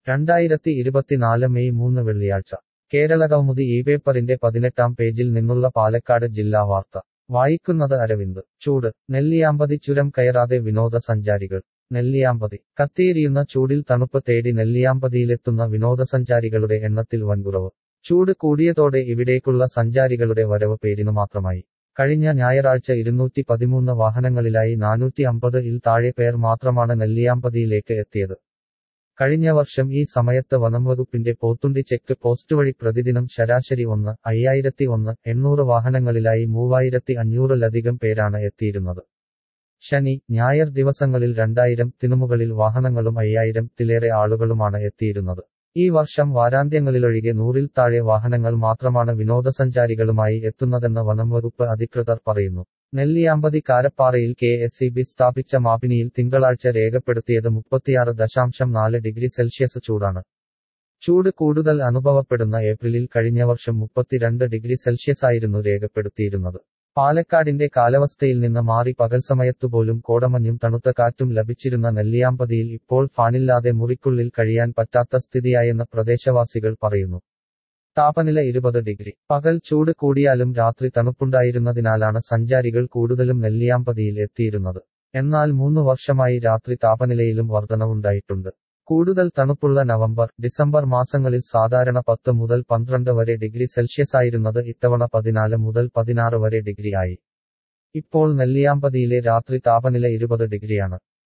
രണ്ടായിരത്തി ഇരുപത്തിനാല് മെയ് മൂന്ന് വെള്ളിയാഴ്ച കേരളകൗമുദി ഈ പേപ്പറിന്റെ പതിനെട്ടാം പേജിൽ നിന്നുള്ള പാലക്കാട് ജില്ലാ വാർത്ത വായിക്കുന്നത് അരവിന്ദ് ചൂട് നെല്ലിയാമ്പതി ചുരം കയറാതെ വിനോദസഞ്ചാരികൾ നെല്ലിയാമ്പതി കത്തിയെരിയുന്ന ചൂടിൽ തണുപ്പ് തേടി നെല്ലിയാമ്പതിയിലെത്തുന്ന വിനോദസഞ്ചാരികളുടെ എണ്ണത്തിൽ വൻകുറവ് ചൂട് കൂടിയതോടെ ഇവിടേക്കുള്ള സഞ്ചാരികളുടെ വരവ് പേരിനു മാത്രമായി കഴിഞ്ഞ ഞായറാഴ്ച ഇരുന്നൂറ്റി പതിമൂന്ന് വാഹനങ്ങളിലായി നാനൂറ്റി അമ്പത് ഇൽ താഴെ പേർ മാത്രമാണ് നെല്ലിയാമ്പതിയിലേക്ക് എത്തിയത് കഴിഞ്ഞ വർഷം ഈ സമയത്ത് വനംവകുപ്പിന്റെ പോത്തുണ്ടി ചെക്ക് പോസ്റ്റ് വഴി പ്രതിദിനം ശരാശരി ഒന്ന് അയ്യായിരത്തി ഒന്ന് എണ്ണൂറ് വാഹനങ്ങളിലായി മൂവായിരത്തി അഞ്ഞൂറിലധികം പേരാണ് എത്തിയിരുന്നത് ശനി ഞായർ ദിവസങ്ങളിൽ രണ്ടായിരം തിനുമുകളിൽ വാഹനങ്ങളും അയ്യായിരം തിലേറെ ആളുകളുമാണ് എത്തിയിരുന്നത് ഈ വർഷം വാരാന്ത്യങ്ങളിലൊഴികെ നൂറിൽ താഴെ വാഹനങ്ങൾ മാത്രമാണ് വിനോദസഞ്ചാരികളുമായി എത്തുന്നതെന്ന് വനംവകുപ്പ് അധികൃതർ പറയുന്നു നെല്ലിയാമ്പതി കാരപ്പാറയിൽ കെ എസ് ഇ ബി സ്ഥാപിച്ച മാപിനിയിൽ തിങ്കളാഴ്ച രേഖപ്പെടുത്തിയത് മുപ്പത്തിയാറ് ദശാംശം നാല് ഡിഗ്രി സെൽഷ്യസ് ചൂടാണ് ചൂട് കൂടുതൽ അനുഭവപ്പെടുന്ന ഏപ്രിലിൽ കഴിഞ്ഞ വർഷം മുപ്പത്തിരണ്ട് ഡിഗ്രി സെൽഷ്യസായിരുന്നു രേഖപ്പെടുത്തിയിരുന്നത് പാലക്കാടിന്റെ കാലാവസ്ഥയിൽ നിന്ന് മാറി പകൽ സമയത്തുപോലും കോടമഞ്ഞും തണുത്ത കാറ്റും ലഭിച്ചിരുന്ന നെല്ലിയാമ്പതിയിൽ ഇപ്പോൾ ഫാനില്ലാതെ മുറിക്കുള്ളിൽ കഴിയാൻ പറ്റാത്ത സ്ഥിതിയായെന്ന് പ്രദേശവാസികൾ പറയുന്നു താപനില ഇരുപത് ഡിഗ്രി പകൽ ചൂട് കൂടിയാലും രാത്രി തണുപ്പുണ്ടായിരുന്നതിനാലാണ് സഞ്ചാരികൾ കൂടുതലും നെല്ലിയാമ്പതിയിൽ എത്തിയിരുന്നത് എന്നാൽ മൂന്ന് വർഷമായി രാത്രി താപനിലയിലും വർധനവുണ്ടായിട്ടുണ്ട് കൂടുതൽ തണുപ്പുള്ള നവംബർ ഡിസംബർ മാസങ്ങളിൽ സാധാരണ പത്ത് മുതൽ പന്ത്രണ്ട് വരെ ഡിഗ്രി സെൽഷ്യസായിരുന്നത് ഇത്തവണ പതിനാല് മുതൽ പതിനാറ് വരെ ഡിഗ്രി ആയി ഇപ്പോൾ നെല്ലിയാമ്പതിയിലെ രാത്രി താപനില ഇരുപത് ഡിഗ്രിയാണ്